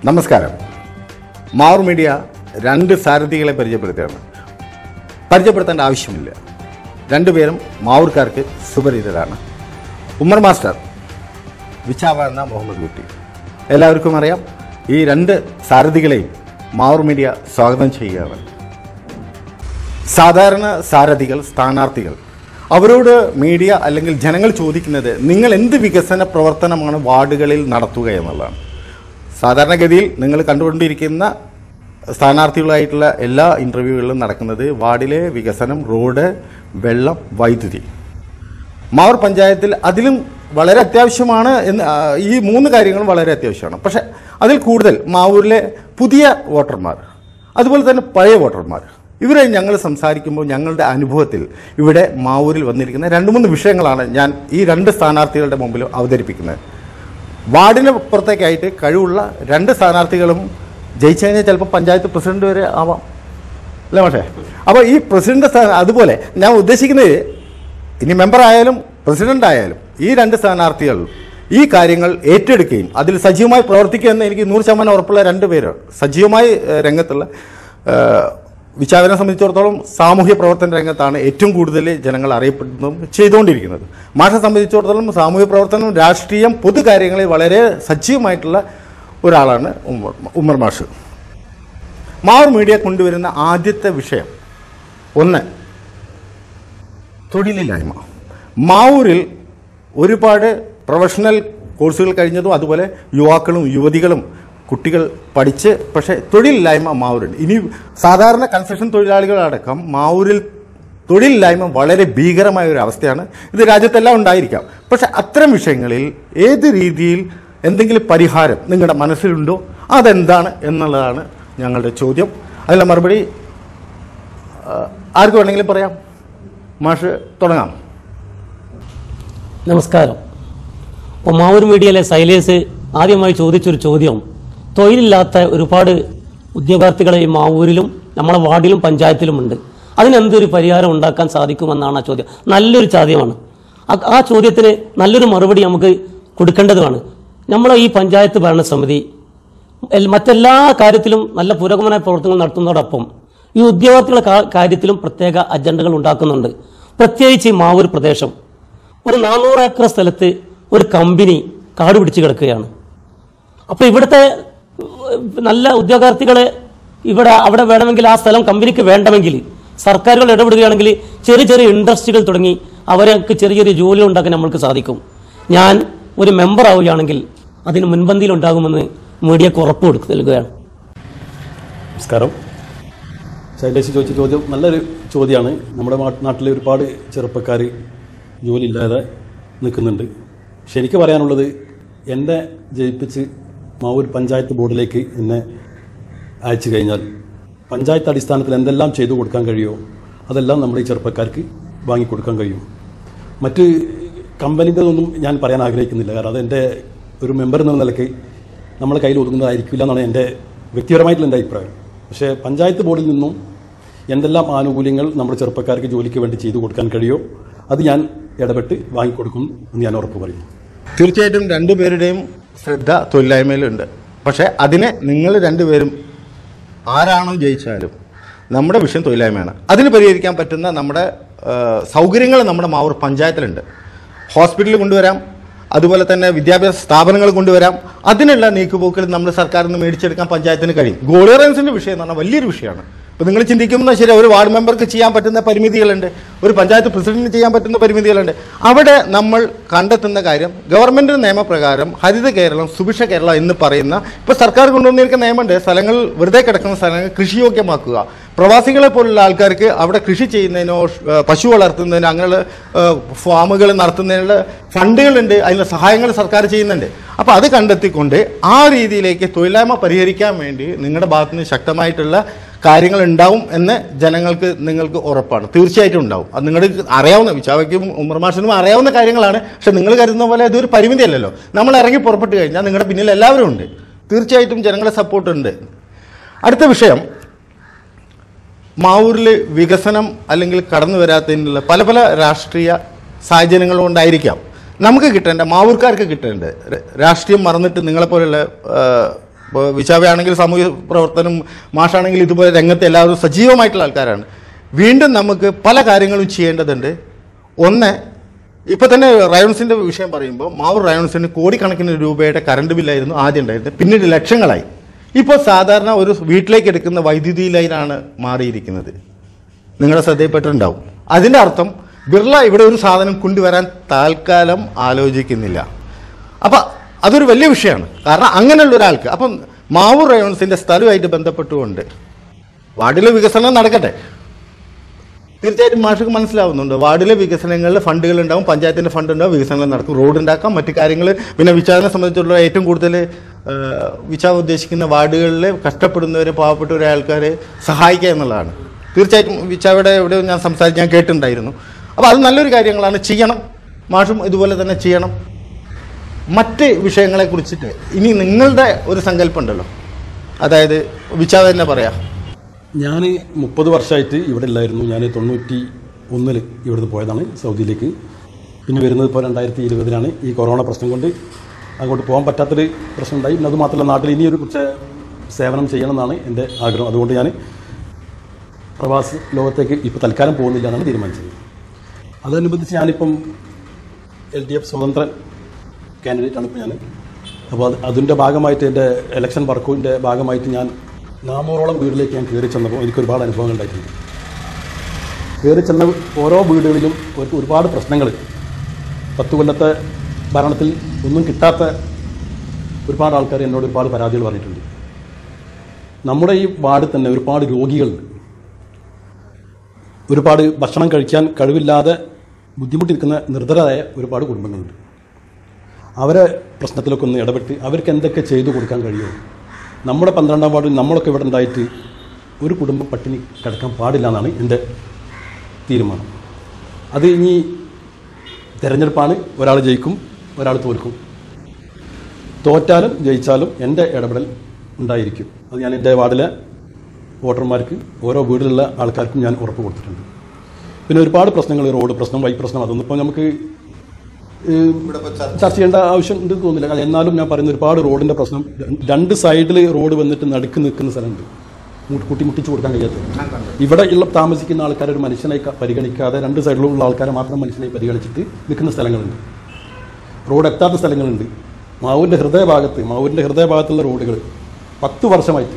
നമസ്കാരം മാവൂർ മീഡിയ രണ്ട് സാരഥികളെ പരിചയപ്പെടുത്തുകയാണ് പരിചയപ്പെടുത്തേണ്ട ആവശ്യമില്ല രണ്ടുപേരും മാവൂർക്കാർക്ക് സുപരിചിതരാണ് ഉമ്മർ മാസ്റ്റർ വിച്ചാവ എന്ന മുഹമ്മദ് കുട്ടി എല്ലാവർക്കും അറിയാം ഈ രണ്ട് സാരഥികളെയും മാവൂർ മീഡിയ സ്വാഗതം ചെയ്യുകയാണ് സാധാരണ സാരഥികൾ സ്ഥാനാർത്ഥികൾ അവരോട് മീഡിയ അല്ലെങ്കിൽ ജനങ്ങൾ ചോദിക്കുന്നത് നിങ്ങൾ എന്ത് വികസന പ്രവർത്തനമാണ് വാർഡുകളിൽ നടത്തുക എന്നുള്ളതാണ് സാധാരണഗതിയിൽ നിങ്ങൾ കണ്ടുകൊണ്ടിരിക്കുന്ന സ്ഥാനാർത്ഥികളായിട്ടുള്ള എല്ലാ ഇൻ്റർവ്യൂകളിലും നടക്കുന്നത് വാർഡിലെ വികസനം റോഡ് വെള്ളം വൈദ്യുതി മാവൂർ പഞ്ചായത്തിൽ അതിലും വളരെ അത്യാവശ്യമാണ് എന്ന് ആ, ഈ മൂന്ന് കാര്യങ്ങളും വളരെ അത്യാവശ്യമാണ് പക്ഷെ അതിൽ കൂടുതൽ മാവൂരിലെ പുതിയ വോട്ടർമാർ അതുപോലെ തന്നെ പഴയ വോട്ടർമാർ ഇവരെ ഞങ്ങൾ സംസാരിക്കുമ്പോൾ ഞങ്ങളുടെ അനുഭവത്തിൽ ഇവിടെ മാവൂരിൽ വന്നിരിക്കുന്ന രണ്ട് മൂന്ന് വിഷയങ്ങളാണ് ഞാൻ ഈ രണ്ട് സ്ഥാനാർത്ഥികളുടെ മുമ്പിൽ അവതരിപ്പിക്കുന്നത് വാർഡിന് പുറത്തേക്കായിട്ട് കഴിവുള്ള രണ്ട് സ്ഥാനാർത്ഥികളും ജയിച്ചു കഴിഞ്ഞാൽ ചിലപ്പോൾ പഞ്ചായത്ത് പ്രസിഡന്റ് വരെ ആവാം അല്ലേ പക്ഷേ അപ്പോൾ ഈ പ്രസിഡന്റ് സ്ഥാനം അതുപോലെ ഞാൻ ഉദ്ദേശിക്കുന്നത് ഇനി മെമ്പർ ആയാലും പ്രസിഡന്റ് ആയാലും ഈ രണ്ട് സ്ഥാനാർത്ഥികൾ ഈ കാര്യങ്ങൾ ഏറ്റെടുക്കുകയും അതിൽ സജീവമായി പ്രവർത്തിക്കുമെന്ന് എനിക്ക് നൂറ് ശതമാനം ഉറപ്പുള്ള രണ്ട് പേര് സജീവമായി ഏഹ്, രംഗത്തുള്ള ഏഹ്, വിചാരനെ സംബന്ധിച്ചിടത്തോളം സാമൂഹ്യ പ്രവർത്തന രംഗത്താണ് ഏറ്റവും കൂടുതൽ ജനങ്ങൾ അറിയപ്പെടുന്നതും ചെയ്തുകൊണ്ടിരിക്കുന്നത് മാഷെ സംബന്ധിച്ചിടത്തോളം സാമൂഹ്യ പ്രവർത്തനം രാഷ്ട്രീയം പൊതുകാര്യങ്ങളിൽ വളരെ സജീവമായിട്ടുള്ള ഒരാളാണ് ഉമ്മർ ഉമ്മർ മാഷ് മാവൂർ മീഡിയ കൊണ്ടുവരുന്ന ആദ്യത്തെ വിഷയം ഒന്ന് തൊഴിലില്ലായ്മ മാവൂരിൽ ഒരുപാട് പ്രൊഫഷണൽ കോഴ്സുകൾ കഴിഞ്ഞതും അതുപോലെ യുവാക്കളും യുവതികളും കുട്ടികൾ പഠിച്ച് പക്ഷേ തൊഴിലില്ലായ്മ മാവൂരുണ്ട് ഇനി സാധാരണ കൺസ്ട്രക്ഷൻ തൊഴിലാളികളടക്കം മാവൂരിൽ തൊഴിലില്ലായ്മ വളരെ ഭീകരമായ ഒരു അവസ്ഥയാണ് ഇത് രാജ്യത്തെല്ലാം ഉണ്ടായിരിക്കാം പക്ഷെ അത്തരം വിഷയങ്ങളിൽ ഏത് രീതിയിൽ എന്തെങ്കിലും പരിഹാരം നിങ്ങളുടെ മനസ്സിലുണ്ടോ അതെന്താണ് എന്നുള്ളതാണ് ഞങ്ങളുടെ ചോദ്യം അതിനുള്ള മറുപടി ആ, ആർക്ക് വേണമെങ്കിലും പറയാം മാഷ് തുടങ്ങാം നമസ്കാരം അപ്പോൾ മാവൂർ മീഡിയയിലെ സൈലേസ് ആദ്യമായി ചോദിച്ചൊരു ചോദ്യം തൊഴിലില്ലാത്ത ഒരുപാട് ഉദ്യോഗാർത്ഥികളെ ഈ മാവൂരിലും നമ്മളെ വാർഡിലും പഞ്ചായത്തിലും ഉണ്ട് അതിനെന്തൊരു പരിഹാരം ഉണ്ടാക്കാൻ സാധിക്കുമെന്നാണ് ആ ചോദ്യം നല്ലൊരു ചോദ്യമാണ് ആ- ആ ചോദ്യത്തിന് നല്ലൊരു മറുപടി നമുക്ക് കൊടുക്കേണ്ടതുമാണ് നമ്മളെ ഈ പഞ്ചായത്ത് ഭരണസമിതി എൽ- മറ്റെല്ലാ കാര്യത്തിലും നല്ല പുരോഗമന പ്രവർത്തനങ്ങൾ നടത്തുന്നതോടൊപ്പം ഈ ഉദ്യോഗാർത്ഥികളുടെ കാ- കാര്യത്തിലും പ്രത്യേക അജണ്ടകൾ ഉണ്ടാക്കുന്നുണ്ട് പ്രത്യേകിച്ച് ഈ മാവൂർ പ്രദേശം ഒരു നാനൂറ് ഏക്കർ സ്ഥലത്ത് ഒരു കമ്പനി കാട് പിടിച്ച് കിടക്കുകയാണ് അപ്പോൾ ഇവിടുത്തെ ഏഹ്, നല്ല ഉദ്യോഗാർത്ഥികളെ ഇവിടെ അവിടെ വേണമെങ്കിൽ ആ സ്ഥലം കമ്പനിക്ക് വേണ്ടെങ്കിൽ സർക്കാരുകൾ ഇടപെടുകയാണെങ്കിൽ ചെറിയ ചെറിയ ഇൻഡസ്ട്രികൾ തുടങ്ങി അവർക്ക് ചെറിയ ചെറിയ ജോലി ഉണ്ടാക്കാൻ നമ്മൾക്ക് സാധിക്കും ഞാൻ ഒരു മെമ്പർ ആവുകയാണെങ്കിൽ അതിന് മുൻപന്തിയിൽ ഉണ്ടാകുമെന്ന് മീഡിയക്ക് ഉറപ്പ് കൊടുത്തു നൽകുകയാണ് നമസ്കാരം ശൈലേഷ് ചോദിച്ച ചോദ്യം നല്ലൊരു ചോദ്യമാണ് നമ്മുടെ നാ- നാട്ടിലെ ഒരുപാട് ചെറുപ്പക്കാർ ജോലിയില്ലാതെ നിൽക്കുന്നുണ്ട് പക്ഷെ എനിക്ക് പറയാനുള്ളത് എന്നെ ജയിപ്പിച്ച് മാവൂർ പഞ്ചായത്ത് ബോർഡിലേക്ക് എന്നെ അയച്ചു കഴിഞ്ഞാൽ പഞ്ചായത്ത് അടിസ്ഥാനത്തിൽ എന്തെല്ലാം ചെയ്തു കൊടുക്കാൻ കഴിയുമോ അതെല്ലാം നമ്മുടെ ഈ ചെറുപ്പക്കാർക്ക് വാങ്ങിക്കൊടുക്കാൻ കഴിയും മറ്റ് കമ്പനിൻ്റെതൊന്നും ഞാൻ പറയാൻ ആഗ്രഹിക്കുന്നില്ല കാരണം അതെൻ്റെ ഒരു മെമ്പർ എന്നുള്ള നിലയ്ക്ക് നമ്മളെ കയ്യിൽ ഒതുങ്ങുന്നതായിരിക്കില്ല എന്നാണ് എൻ്റെ വ്യക്തിപരമായിട്ടുള്ള എൻ്റെ അഭിപ്രായം പക്ഷേ പഞ്ചായത്ത് ബോർഡിൽ നിന്നും എന്തെല്ലാം ആനുകൂല്യങ്ങൾ നമ്മുടെ ചെറുപ്പക്കാർക്ക് ജോലിക്ക് വേണ്ടി ചെയ്തു കൊടുക്കാൻ കഴിയുമോ അത് ഞാൻ ഇടപെട്ട് വാങ്ങിക്കൊടുക്കും എന്ന് ഞാൻ ഉറപ്പ് പറയുന്നു തീർച്ചയായിട്ടും രണ്ടുപേരുടെയും ശ്രദ്ധ തൊഴിലായ്മയിലുണ്ട് പക്ഷേ അതിനെ നിങ്ങൾ രണ്ടുപേരും ആരാണോ ജയിച്ചാലും നമ്മുടെ വിഷയം തൊഴിലായ്മയാണ് അതിന് പരിഹരിക്കാൻ പറ്റുന്ന നമ്മുടെ സൗകര്യങ്ങൾ നമ്മുടെ മാവൂർ പഞ്ചായത്തിലുണ്ട് ഹോസ്പിറ്റൽ കൊണ്ടുവരാം അതുപോലെ തന്നെ വിദ്യാഭ്യാസ സ്ഥാപനങ്ങൾ കൊണ്ടുവരാം അതിനുള്ള നീക്കുപോക്കിൽ നമ്മൾ സർക്കാരിൽ നിന്ന് മേടിച്ചെടുക്കാൻ പഞ്ചായത്തിന് കഴിയും ഗോളിയറൻസിന്റെ വിഷയം എന്ന് പറഞ്ഞാൽ വലിയൊരു വിഷയമാണ് ഇപ്പൊ നിങ്ങൾ ചിന്തിക്കുമ്പോൾ ശരി ഒരു വാർഡ് മെമ്പർക്ക് ചെയ്യാൻ പറ്റുന്ന പരിമിതികളുണ്ട് ഒരു പഞ്ചായത്ത് പ്രസിഡന്റിന് ചെയ്യാൻ പറ്റുന്ന പരിമിതികളുണ്ട് അവിടെ നമ്മൾ കണ്ടെത്തുന്ന കാര്യം ഗവൺമെന്റ് നിയമപ്രകാരം ഹരിത കേരളം സുഭിക്ഷ കേരളം എന്ന് പറയുന്ന ഇപ്പൊ സർക്കാർ കൊണ്ടുവന്നിരിക്കുന്ന നിയമമുണ്ട് സ്ഥലങ്ങൾ വെറുതെ കിടക്കുന്ന സ്ഥലങ്ങൾ കൃഷിയോഗ്യമാക്കുക പ്രവാസികളെ പോലുള്ള ആൾക്കാർക്ക് അവിടെ കൃഷി ചെയ്യുന്നതിനോ ഏഹ്, പശു വളർത്തുന്നതിനോ അങ്ങനെയുള്ള ഏഹ്, ഫാമുകൾ നടത്തുന്നതിനുള്ള ഫണ്ടുകളുണ്ട് അതിനുള്ള സഹായങ്ങൾ സർക്കാർ ചെയ്യുന്നുണ്ട് അപ്പോൾ അത് കണ്ടെത്തിക്കൊണ്ട് ആ രീതിയിലേക്ക് തൊഴിലായ്മ പരിഹരിക്കാൻ വേണ്ടി നിങ്ങളുടെ ഭാഗത്ത് നിന്ന് ശക്തമായിട്ടുള്ള കാര്യങ്ങൾ ഉണ്ടാവും എന്ന് ജനങ്ങൾക്ക് നിങ്ങൾക്ക് ഉറപ്പാണ് തീർച്ചയായിട്ടും ഉണ്ടാവും അത് നിങ്ങൾക്ക് അറിയാവുന്ന വിചാവയ്ക്കും ഉമർ മാഷിനും അറിയാവുന്ന കാര്യങ്ങളാണ് പക്ഷെ നിങ്ങൾ കരുതുന്ന പോലെ അതൊരു പരിമിതിയല്ലല്ലോ നമ്മൾ ഇറങ്ങി പുറപ്പെട്ട് കഴിഞ്ഞാൽ നിങ്ങളുടെ പിന്നിൽ എല്ലാവരും ഉണ്ട് തീർച്ചയായിട്ടും ജനങ്ങളെ സപ്പോർട്ട് ഉണ്ട് അടുത്ത വിഷയം മാവൂരിൽ വികസനം അല്ലെങ്കിൽ കടന്നു വരാത്തതിനുള്ള പല പല രാഷ്ട്രീയ സാഹചര്യങ്ങൾ കൊണ്ടായിരിക്കാം നമുക്ക് കിട്ടേണ്ട മാവൂർക്കാർക്ക് കിട്ടേണ്ട ര- രാഷ്ട്രീയം മറന്നിട്ട് നിങ്ങളെപ്പോലുള്ള ആ, ഇപ്പോൾ വിശാഖയാണെങ്കിൽ സാമൂഹ്യ പ്രവർത്തനം മാഷാണെങ്കിൽ ഇതുപോലെ രംഗത്ത് എല്ലാവരും സജീവമായിട്ടുള്ള ആൾക്കാരാണ് വീണ്ടും നമുക്ക് പല കാര്യങ്ങളും ചെയ്യേണ്ടതുണ്ട് ഒന്ന് ഇപ്പൊ തന്നെ റയോൺസിന്റെ വിഷയം പറയുമ്പോൾ മാവൂർ റയോൺസിന് കോടിക്കണക്കിന് രൂപയുടെ കറണ്ട് ബില്ലായിരുന്നു ആദ്യം ഉണ്ടായിരുന്നത് പിന്നീട് ലക്ഷങ്ങളായി ഇപ്പോൾ സാധാരണ ഒരു വീട്ടിലേക്ക് എടുക്കുന്ന വൈദ്യുതി ലൈനാണ് മാറിയിരിക്കുന്നത് നിങ്ങളുടെ ശ്രദ്ധയിൽപ്പെട്ടിട്ടുണ്ടാവും അതിന്റെ അർത്ഥം ബിർള ഇവിടെ ഒരു സാധനം കൊണ്ടുവരാൻ താൽക്കാലം ആലോചിക്കുന്നില്ല അപ്പൊ അതൊരു വലിയ വിഷയമാണ് കാരണം അങ്ങനെയുള്ള ഒരാൾക്ക് അപ്പം മാവൂർ റയോൺസിന്റെ സ്ഥലവുമായിട്ട് ബന്ധപ്പെട്ടുകൊണ്ട് വാർഡിലെ വികസനം നടക്കട്ടെ തീർച്ചയായിട്ടും മാഷക്ക് മനസ്സിലാവുന്നുണ്ട് വാർഡിലെ വികസനങ്ങളിൽ ഫണ്ടുകൾ ഉണ്ടാവും പഞ്ചായത്തിന്റെ ഫണ്ട് ഉണ്ടാവും വികസനങ്ങൾ നടക്കും റോഡ് ഉണ്ടാക്കാം മറ്റു കാര്യങ്ങൾ പിന്നെ വിചാരണെ സംബന്ധിച്ചുള്ള ഏറ്റവും കൂടുതൽ വിചാർ ഉദ്ദേശിക്കുന്ന വാർഡുകളിലെ കഷ്ടപ്പെടുന്നവരെ പാവപ്പെട്ടവരെ ആൾക്കാരെ സഹായിക്കുക എന്നുള്ളതാണ് തീർച്ചയായിട്ടും വിച്ചാവിടെ എവിടെ ഞാൻ സംസാരിച്ച് ഞാൻ കേട്ടിട്ടുണ്ടായിരുന്നു അപ്പോൾ അത് നല്ലൊരു കാര്യങ്ങളാണ് ചെയ്യണം മാഷും ഇതുപോലെ തന്നെ ചെയ്യണം മറ്റ് വിഷയങ്ങളെ കുറിച്ചിട്ട് ഇനി നിങ്ങളുടെ ഒരു സങ്കല്പം ഉണ്ടല്ലോ അതായത് വിച്ചാവ് തന്നെ പറയാം ഞാൻ മുപ്പത് വർഷമായിട്ട് ഇവിടെ ഇല്ലായിരുന്നു ഞാൻ തൊണ്ണൂറ്റി ഒന്നിൽ ഇവിടുന്ന് പോയതാണ് സൗദിയിലേക്ക് പിന്നെ വരുന്നത് ഇപ്പോൾ രണ്ടായിരത്തി ഇരുപതിലാണ് ഈ കൊറോണ പ്രശ്നം കൊണ്ട് അങ്ങോട്ട് പോകാൻ പറ്റാത്തൊരു പ്രശ്നം ഉണ്ടായി പിന്നെ അത് മാത്രമല്ല നാട്ടിൽ ഇനിയൊരു കുറച്ച് സേവനം ചെയ്യണം എന്നാണ് എൻ്റെ ആഗ്രഹം അതുകൊണ്ട് ഞാൻ പ്രവാസി ലോകത്തേക്ക് ഇപ്പോൾ തൽക്കാലം പോകുന്നില്ല എന്നാണ് തീരുമാനിച്ചത് അതനുബന്ധിച്ച് ഞാനിപ്പം എൽ ഡി എഫ് സ്വതന്ത്രൻ കാൻഡിഡേറ്റ് ആണ് ഇപ്പോൾ ഞാൻ അപ്പോൾ അത് അതിൻ്റെ ഭാഗമായിട്ട് എൻ്റെ ഇലക്ഷൻ വർക്കിൻ്റെ ഭാഗമായിട്ട് ഞാൻ നാനൂറോളം വീട്ടിലേക്ക് ഞാൻ കയറി ചെന്നപ്പോൾ എനിക്ക് ഒരുപാട് അനുഭവങ്ങൾ ഉണ്ടായിട്ടുണ്ട് കയറി ചെന്ന ഓരോ വീടുകളിലും അവർക്ക് ഒരുപാട് പ്രശ്നങ്ങൾ പത്ത് കൊല്ലത്തെ ഭരണത്തിൽ ഒന്നും കിട്ടാത്ത ഒരുപാട് ആൾക്കാർ എന്നോട് ഒരുപാട് പരാതികൾ പറഞ്ഞിട്ടുണ്ട് നമ്മുടെ ഈ വാർഡിൽ തന്നെ ഒരുപാട് രോഗികളുണ്ട് ഒരുപാട് ഭക്ഷണം കഴിക്കാൻ കഴിവില്ലാതെ ബുദ്ധിമുട്ടി നിൽക്കുന്ന നിർദ്ധരായ ഒരുപാട് കുടുംബങ്ങളുണ്ട് അവരെ പ്രശ്നത്തിലൊക്കെ ഒന്ന് ഇടപെട്ട് അവർക്ക് എന്തൊക്കെ ചെയ്തു കൊടുക്കാൻ കഴിയുമോ നമ്മുടെ പന്ത്രണ്ടാം വാർഡിൽ നമ്മളൊക്കെ ഇവിടെ ഉണ്ടായിട്ട് ഒരു കുടുംബം പട്ടിണി കിടക്കാൻ പാടില്ല എന്നാണ് എൻ്റെ തീരുമാനം അത് ഇനി തിരഞ്ഞെടുപ്പാണ് ഒരാൾ ജയിക്കും ഒരാൾ തോൽക്കും തോറ്റാലും ജയിച്ചാലും എൻ്റെ ഇടപെടൽ ഉണ്ടായിരിക്കും അത് ഞാൻ എൻ്റെ വാർഡിലെ വോട്ടർമാർക്ക് ഓരോ വീട്ടിലുള്ള ആൾക്കാർക്കും ഞാൻ ഉറപ്പ് കൊടുത്തിട്ടുണ്ട് പിന്നെ ഒരുപാട് പ്രശ്നങ്ങൾ റോഡ് പ്രശ്നം വൈ പ്രശ്നം അതൊന്നും ഇപ്പോൾ നമുക്ക് ഏഹ്, ചർച്ച ചെയ്യേണ്ട ആവശ്യം ഉണ്ട് തോന്നുന്നില്ല കാരണം എന്നാലും ഞാൻ പറയുന്ന ഒരുപാട് റോഡിന്റെ പ്രശ്നം രണ്ട് സൈഡിൽ റോഡ് വന്നിട്ട് നടുക്ക് നിൽക്കുന്ന സ്ഥലമുണ്ട് മുട്ടി- കുട്ടി മുട്ടിച്ചു കൊടുക്കാൻ കഴിയാത്തത് ഇവിടെ ഉള്ള താമസിക്കുന്ന ആൾക്കാരെ ഒരു മനുഷ്യനായി ക- പരിഗണിക്കാതെ രണ്ട് സൈഡിലുള്ള ആൾക്കാരെ മാത്രം മനുഷ്യനായി പരിഗണിച്ചിട്ട് നിൽക്കുന്ന സ്ഥലങ്ങളുണ്ട് റോഡ് എത്താത്ത സ്ഥലങ്ങളുണ്ട് മാവൂരിൻ്റെ ഹൃദയഭാഗത്ത് മാവൂരിൻ്റെ ഹൃദയഭാഗത്തുള്ള റോഡുകൾ പത്ത് വർഷമായിട്ട്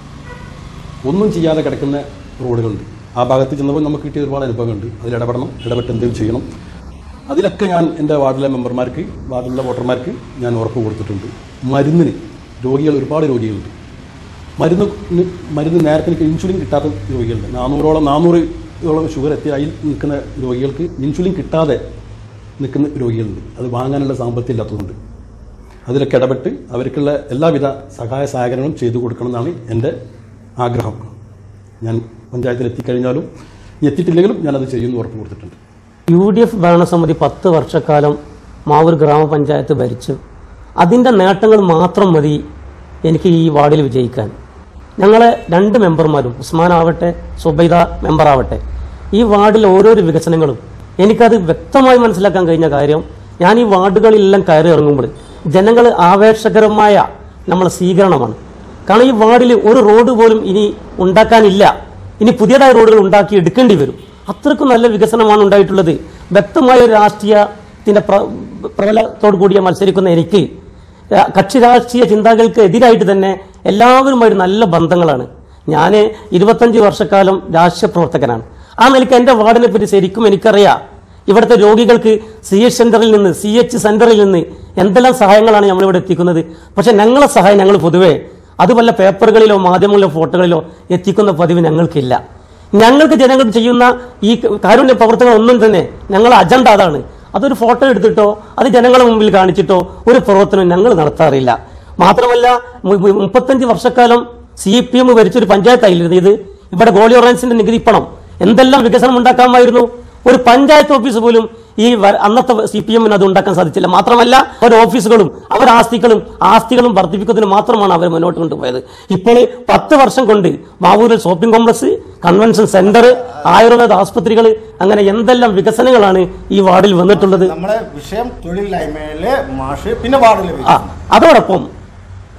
ഒന്നും ചെയ്യാതെ കിടക്കുന്ന റോഡുകളുണ്ട് ആ ഭാഗത്ത് ചെന്നപ്പോൾ നമുക്ക് കിട്ടിയ ഒരുപാട് അനുഭവങ്ങളുണ്ട് അതിൽ ഇടപെടണം ഇടപെട്ട് എന്തെങ്കിലും ചെയ്യണം അതിലൊക്കെ ഞാൻ എൻ്റെ വാർഡിലെ മെമ്പർമാർക്ക് വാർഡിലെ വോട്ടർമാർക്ക് ഞാൻ ഉറപ്പ് കൊടുത്തിട്ടുണ്ട് മരുന്നിന് രോഗികൾ ഒരുപാട് രോഗികളുണ്ട് മരുന്ന് ന് മരുന്ന് നേരത്തെ എനിക്ക് ഇൻസുലിൻ കിട്ടാത്ത രോഗികളുണ്ട് നാനൂറോളം നാനൂറോളം ഷുഗർ എത്തിയ അതിൽ നിൽക്കുന്ന രോഗികൾക്ക് ഇൻസുലിൻ കിട്ടാതെ നിൽക്കുന്ന രോഗികളുണ്ട് അത് വാങ്ങാനുള്ള സാമ്പത്തികം ഇല്ലാത്തതുകൊണ്ട് അതിലൊക്കെ ഇടപെട്ട് അവർക്കുള്ള എല്ലാവിധ സഹായ സഹകരണങ്ങളും ചെയ്തു കൊടുക്കണമെന്നാണ് എൻ്റെ ആഗ്രഹം ഞാൻ പഞ്ചായത്തിൽ എത്തിക്കഴിഞ്ഞാലും എത്തിയിട്ടില്ലെങ്കിലും ഞാനത് ചെയ്യുമെന്ന് ഉറപ്പ് കൊടുത്തിട്ടുണ്ട് യു ഡി എഫ് ഭരണസമിതി പത്ത് വർഷക്കാലം മാവൂർ ഗ്രാമപഞ്ചായത്ത് ഭരിച്ചു അതിൻ്റെ നേട്ടങ്ങൾ മാത്രം മതി എനിക്ക് ഈ വാർഡിൽ വിജയിക്കാൻ ഞങ്ങളെ രണ്ട് മെമ്പർമാരും ഉസ്മാൻ ആവട്ടെ സുബൈദ മെമ്പറാവട്ടെ ഈ വാർഡിലെ ഓരോരോ വികസനങ്ങളും എനിക്കത് വ്യക്തമായി മനസ്സിലാക്കാൻ കഴിഞ്ഞ കാര്യം ഞാൻ ഈ വാർഡുകളിലെല്ലാം കയറി ഇറങ്ങുമ്പോൾ ജനങ്ങൾ ആവേശകരമായ നമ്മളെ സ്വീകരണമാണ് കാരണം ഈ വാർഡിൽ ഒരു റോഡ് പോലും ഇനി ഉണ്ടാക്കാനില്ല ഇനി പുതിയതായ റോഡുകൾ ഉണ്ടാക്കി എടുക്കേണ്ടി വരും അത്രക്കും നല്ല വികസനമാണ് ഉണ്ടായിട്ടുള്ളത് വ്യക്തമായ ഒരു രാഷ്ട്രീയത്തിന്റെ പ്ര- പ്രബലത്തോടു കൂടിയ മത്സരിക്കുന്ന എനിക്ക് രാ- കക്ഷി രാഷ്ട്രീയ ചിന്തകൾക്ക് എതിരായിട്ട് തന്നെ എല്ലാവരുമായിട്ട് നല്ല ബന്ധങ്ങളാണ് ഞാൻ ഇരുപത്തഞ്ച് വർഷക്കാലം രാഷ്ട്രീയ പ്രവർത്തകനാണ് ആ നിലയ്ക്ക് എൻ്റെ വാർഡിനെ പറ്റി ശരിക്കും എനിക്കറിയാം ഇവിടുത്തെ രോഗികൾക്ക് സി എച്ച് സെന്ററിൽ നിന്ന് സി എച്ച് സെന്ററിൽ നിന്ന് എന്തെല്ലാം സഹായങ്ങളാണ് നമ്മളിവിടെ എത്തിക്കുന്നത് പക്ഷെ ഞങ്ങളെ സഹായം ഞങ്ങൾ പൊതുവേ അത് വല്ല പേപ്പറുകളിലോ മാധ്യമങ്ങളിലോ ഫോട്ടോകളിലോ എത്തിക്കുന്ന പതിവ് ഞങ്ങൾക്കില്ല ഞങ്ങൾക്ക് ജനങ്ങൾ ചെയ്യുന്ന ഈ കാരുണ്യ പ്രവർത്തനം ഒന്നും തന്നെ ഞങ്ങളെ അജണ്ട അതാണ് അതൊരു ഫോട്ടോ എടുത്തിട്ടോ അത് ജനങ്ങളുടെ മുമ്പിൽ കാണിച്ചിട്ടോ ഒരു പ്രവർത്തനം ഞങ്ങൾ നടത്താറില്ല മാത്രമല്ല മു- മു- മുപ്പത്തഞ്ച് വർഷക്കാലം സി പി എം ഭരിച്ചൊരു പഞ്ചായത്തായിരുന്നു ഇത് ഇവിടെ ഗോളി ഓറൻസിന്റെ നികുതി പണം എന്തെല്ലാം വികസനം ഉണ്ടാക്കാമായിരുന്നു ഒരു പഞ്ചായത്ത് ഓഫീസ് പോലും ഈ വ- അന്നത്തെ സി പി എമ്മിന് അത് ഉണ്ടാക്കാൻ സാധിച്ചില്ല മാത്രമല്ല അവർ ഓഫീസുകളും അവർ ആസ്തികളും ആസ്തികളും വർദ്ധിപ്പിക്കുന്നതിന് മാത്രമാണ് അവർ മുന്നോട്ട് കൊണ്ടുപോയത് ഇപ്പോൾ പത്ത് വർഷം കൊണ്ട് മാവൂരിൽ shopping complex convention centre Ayurveda ആസ്പത്രികൾ അങ്ങനെ എന്തെല്ലാം വികസനങ്ങളാണ് ഈ വാർഡിൽ വന്നിട്ടുള്ളത് നമ്മുടെ വിഷയം തൊഴിലില്ലായ്മയിലെ മാഷ് പിന്നെ വാർഡിലെ ആ അതോടൊപ്പം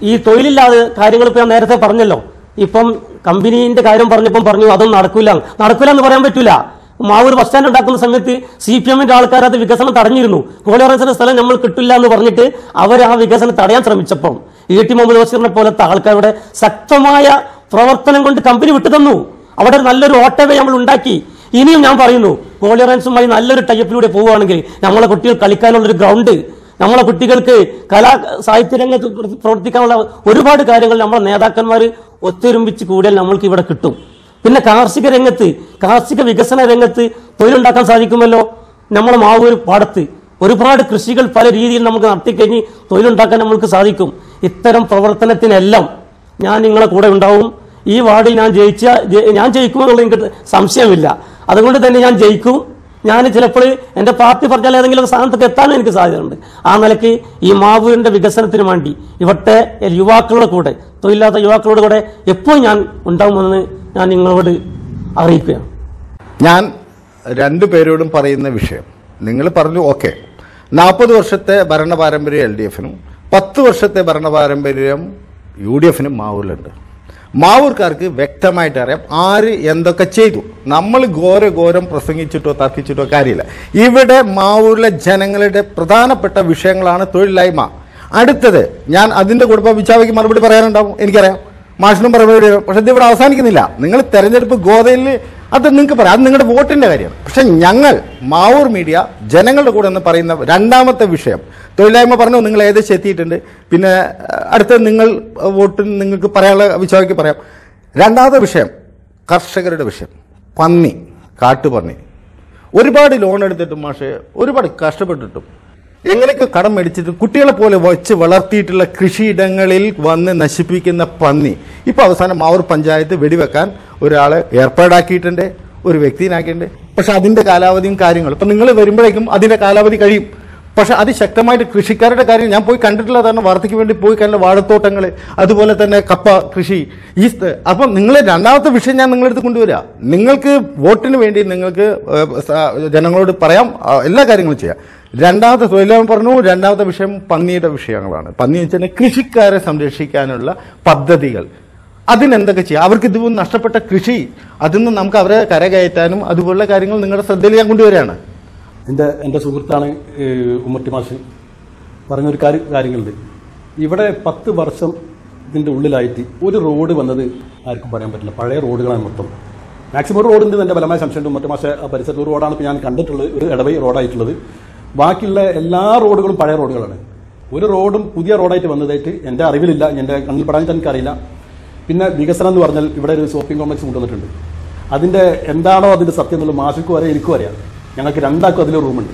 ഈ തൊഴിലില്ലാതെ കാര്യങ്ങൾ ഇപ്പൊ ഞാൻ നേരത്തെ പറഞ്ഞല്ലോ ഇപ്പം കമ്പനീന്റെ കാര്യം പറഞ്ഞപ്പം പറഞ്ഞു അതൊന്നും നടക്കില്ല നടക്കില്ല എന്ന് പറയാൻ പറ്റൂല മാവൂർ ബസ് സ്റ്റാൻഡ് ഉണ്ടാക്കുന്ന സമയത്ത് സി പി എമ്മിന്റെ ആൾക്കാർ അത് വികസനം തടഞ്ഞിരുന്നു കോളിയറൻസിന്റെ സ്ഥലം നമ്മൾ കിട്ടില്ല എന്ന് പറഞ്ഞിട്ട് അവർ ആ വികസനം തടയാൻ ശ്രമിച്ചപ്പം ഇ ടി മുഹമ്മദ് ബഷീറിനെ പോലത്തെ ആൾക്കാരുടെ ശക്തമായ പ്രവർത്തനം കൊണ്ട് കമ്പനി വിട്ടു തന്നു അവിടെ ഒരു നല്ലൊരു ഓട്ടവേ നമ്മൾ ഉണ്ടാക്കി ഇനിയും ഞാൻ പറയുന്നു കോളിയറൻസുമായി നല്ലൊരു ടൈപ്പിലൂടെ പോവുകയാണെങ്കിൽ നമ്മളെ കുട്ടികൾ കളിക്കാനുള്ളൊരു ഗ്രൗണ്ട് നമ്മളെ കുട്ടികൾക്ക് കലാ സാഹിത്യ രംഗത്ത് പ്രവർത്തിക്കാനുള്ള ഒരുപാട് കാര്യങ്ങൾ നമ്മളെ നേതാക്കന്മാർ ഒത്തൊരുമിച്ച് കൂടിയാൽ നമ്മൾക്ക് ഇവിടെ കിട്ടും പിന്നെ കാർഷിക രംഗത്ത് കാർഷിക വികസന രംഗത്ത് തൊഴിലുണ്ടാക്കാൻ സാധിക്കുമല്ലോ നമ്മളെ മാവൂർ പാടത്ത് ഒരുപാട് കൃഷികൾ പല രീതിയിൽ നമുക്ക് നടത്തിക്കഴിഞ്ഞ് തൊഴിലുണ്ടാക്കാൻ നമ്മൾക്ക് സാധിക്കും ഇത്തരം പ്രവർത്തനത്തിനെല്ലാം ഞാൻ നിങ്ങളെ കൂടെ ഉണ്ടാവും ഈ വാർഡിൽ ഞാൻ ജയിച്ച ജയി- ഞാൻ ജയിക്കുമെന്നുള്ള എനിക്ക് സംശയമില്ല അതുകൊണ്ട് തന്നെ ഞാൻ ജയിക്കും ഞാൻ ചിലപ്പോൾ എൻ്റെ പാർട്ടി പറഞ്ഞാൽ ഏതെങ്കിലും സ്ഥാനത്തൊക്കെ എത്താനും എനിക്ക് സാധ്യതയുണ്ട് ആ നിലയ്ക്ക് ഈ മാവൂരിന്റെ വികസനത്തിന് വേണ്ടി ഇവിടുത്തെ യുവാക്കളുടെ കൂടെ തൊഴിലില്ലാത്ത യുവാക്കളുടെ കൂടെ എപ്പോഴും ഞാൻ ഉണ്ടാവുമെന്ന് ഞാൻ നിങ്ങളോട് അറിയിക്കുകയാണ് ഞാൻ രണ്ടു പേരോടും പറയുന്ന വിഷയം നിങ്ങൾ പറഞ്ഞു ഓക്കെ നാൽപ്പത് വർഷത്തെ ഭരണ പാരമ്പര്യം എൽ ഡി എഫിനും പത്ത് വർഷത്തെ ഭരണ പാരമ്പര്യം യു ഡി എഫിനും മാവൂരിലുണ്ട് മാവൂർക്കാർക്ക് വ്യക്തമായിട്ട് അറിയാം ആര് എന്തൊക്കെ ചെയ്തു നമ്മൾ ഘോര ഘോരം പ്രസംഗിച്ചിട്ടോ തർക്കിച്ചിട്ടോ കാര്യമില്ല ഇവിടെ മാവൂരിലെ ജനങ്ങളുടെ പ്രധാനപ്പെട്ട വിഷയങ്ങളാണ് തൊഴിലില്ലായ്മ അടുത്തത് ഞാൻ അതിന്റെ കുടുംബ വിച്ചാവയ്ക്ക് മറുപടി പറയാനുണ്ടാവും എനിക്കറിയാം മാഷിനും മറുപടി പറയാം പക്ഷെ ഇത് ഇവിടെ അവസാനിക്കുന്നില്ല നിങ്ങൾ തെരഞ്ഞെടുപ്പ് ഗോതയിൽ അത് നിങ്ങൾക്ക് പറയാം അത് നിങ്ങളുടെ വോട്ടിന്റെ കാര്യമാണ് പക്ഷെ ഞങ്ങൾ മാവൂർ മീഡിയ ജനങ്ങളുടെ കൂടെ എന്ന് പറയുന്ന രണ്ടാമത്തെ വിഷയം തൊഴിലായ്മ പറഞ്ഞു നിങ്ങൾ ഏകദേശം എത്തിയിട്ടുണ്ട് പിന്നെ അഹ്, അടുത്ത നിങ്ങൾ അഹ്, വോട്ടിന് നിങ്ങൾക്ക് പറയാനുള്ള വിശ്വാസിക്ക് പറയാം രണ്ടാമത്തെ വിഷയം കർഷകരുടെ വിഷയം പന്നി കാട്ടുപന്നി ഒരുപാട് ലോൺ എടുത്തിട്ടും മാഷെ ഒരുപാട് കഷ്ടപ്പെട്ടിട്ടും എങ്ങനെയൊക്കെ കടം മേടിച്ചിട്ട് കുട്ടികളെ പോലെ വച്ച് വളർത്തിയിട്ടുള്ള കൃഷിയിടങ്ങളിൽ വന്ന് നശിപ്പിക്കുന്ന പന്നി ഇപ്പൊ അവസാനം മാവൂർ പഞ്ചായത്ത് വെടിവെക്കാൻ ഒരാളെ ഏർപ്പാടാക്കിയിട്ടുണ്ട് ഒരു വ്യക്തിനാക്കിയിട്ടുണ്ട് പക്ഷെ അതിന്റെ കാലാവധിയും കാര്യങ്ങളും ഇപ്പൊ നിങ്ങൾ വരുമ്പോഴേക്കും അതിന്റെ കാലാവധി കഴിയും പക്ഷെ അതിശക്തമായിട്ട് കൃഷിക്കാരുടെ കാര്യം ഞാൻ പോയി കണ്ടിട്ടുള്ളതാണ് വാർത്തയ്ക്ക് വേണ്ടി പോയി കണ്ട വാഴത്തോട്ടങ്ങൾ അതുപോലെ തന്നെ കപ്പ കൃഷി ഈ സ്ഥ- അപ്പം നിങ്ങൾ രണ്ടാമത്തെ വിഷയം ഞാൻ നിങ്ങളെടുത്ത് കൊണ്ടുവരിക നിങ്ങൾക്ക് വോട്ടിന് വേണ്ടി നിങ്ങൾക്ക് ഏഹ്, സ- ജനങ്ങളോട് പറയാം ആ, എല്ലാ കാര്യങ്ങളും ചെയ്യാം രണ്ടാമത്തെ തൊഴിലാളി പറഞ്ഞു രണ്ടാമത്തെ വിഷയം പന്നിയുടെ വിഷയങ്ങളാണ് പന്നി എന്ന് വെച്ചാൽ കൃഷിക്കാരെ സംരക്ഷിക്കാനുള്ള പദ്ധതികൾ അതിനെന്തൊക്കെ ചെയ്യാം അവർക്ക് ഇതുപോലെ നഷ്ടപ്പെട്ട കൃഷി അതിൽ നിന്ന് നമുക്ക് അവരെ കരകയറ്റാനും അതുപോലുള്ള കാര്യങ്ങൾ നിങ്ങളുടെ ശ്രദ്ധയിൽ ഞാൻ കൊണ്ടുവരികയാണ് എൻ്റെ എൻ്റെ സുഹൃത്താണ് ഏഹ്, ഉമ്മർട്ടി മാഷ് പറഞ്ഞൊരു കാര്യം കാര്യങ്ങളുണ്ട് ഇവിടെ പത്ത് വർഷം ഇതിൻ്റെ ഉള്ളിലായിട്ട് ഒരു റോഡ് വന്നത് ആർക്കും പറയാൻ പറ്റില്ല പഴയ റോഡുകളാണ് മൊത്തം മാക്സിമം ഒരു റോഡിൻ്റെ എൻ്റെ ബലമായ സംശയമുണ്ട് ഉമ്മർട്ടി മാഷ ആ പരിസരത്ത് ഒരു റോഡാണ് ഇപ്പോൾ ഞാൻ കണ്ടിട്ടുള്ളത് ഒരു ഇടവഴി റോഡായിട്ടുള്ളത് ബാക്കിയുള്ള എല്ലാ റോഡുകളും പഴയ റോഡുകളാണ് ഒരു റോഡും പുതിയ റോഡായിട്ട് വന്നതായിട്ട് എൻ്റെ അറിവിലില്ല എൻ്റെ കണ്ണിൽ പെടാൻ എനിക്കറിയില്ല പിന്നെ വികസനം എന്ന് പറഞ്ഞാൽ ഇവിടെ ഒരു ഷോപ്പിംഗ് കോംപ്ലക്സ് കൊണ്ടുവന്നിട്ടുണ്ട് അതിൻ്റെ എന്താണോ അതിൻ്റെ സത്യം എന്നുള്ളത് മാഷക്കും അറിയാം എനിക്കും അറിയാം ഞങ്ങൾക്ക് രണ്ടാൾക്കും അതിലൊരു റൂമുണ്ട്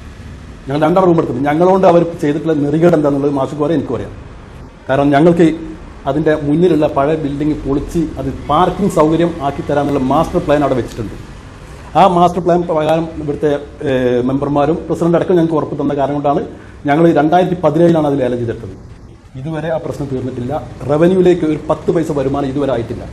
ഞങ്ങൾ രണ്ടാം റൂം എടുത്തിട്ടുണ്ട് ഞങ്ങളോണ്ട് അവർ ചെയ്തിട്ടുള്ള നെറികേട് എന്താണെന്നുള്ളത് മാഷക്കും അറിയാം എനിക്കും അറിയാം കാരണം ഞങ്ങൾക്ക് അതിൻ്റെ മുന്നിലുള്ള പഴയ ബിൽഡിംഗ് പൊളിച്ച് അത് പാർക്കിംഗ് സൗകര്യം ആക്കി തരാനുള്ള മാസ്റ്റർ പ്ലാൻ അവിടെ വെച്ചിട്ടുണ്ട് ആ മാസ്റ്റർ പ്ലാൻ പ്രകാരം ഇവിടുത്തെ ഏഹ്, മെമ്പർമാരും പ്രസിഡന്റ് അടക്കം ഞങ്ങൾക്ക് ഉറപ്പ് തന്ന കാരണം കൊണ്ടാണ് ഞങ്ങൾ രണ്ടായിരത്തി പതിനേഴിലാണ് അത് ലേലം ചെയ്തെടുത്തത് ഇതുവരെ ആ പ്രശ്നം തീർന്നിട്ടില്ല റവന്യൂവിലേക്ക് ഒരു പത്ത് പൈസ വരുമാനം ഇതുവരെ ആയിട്ടില്ല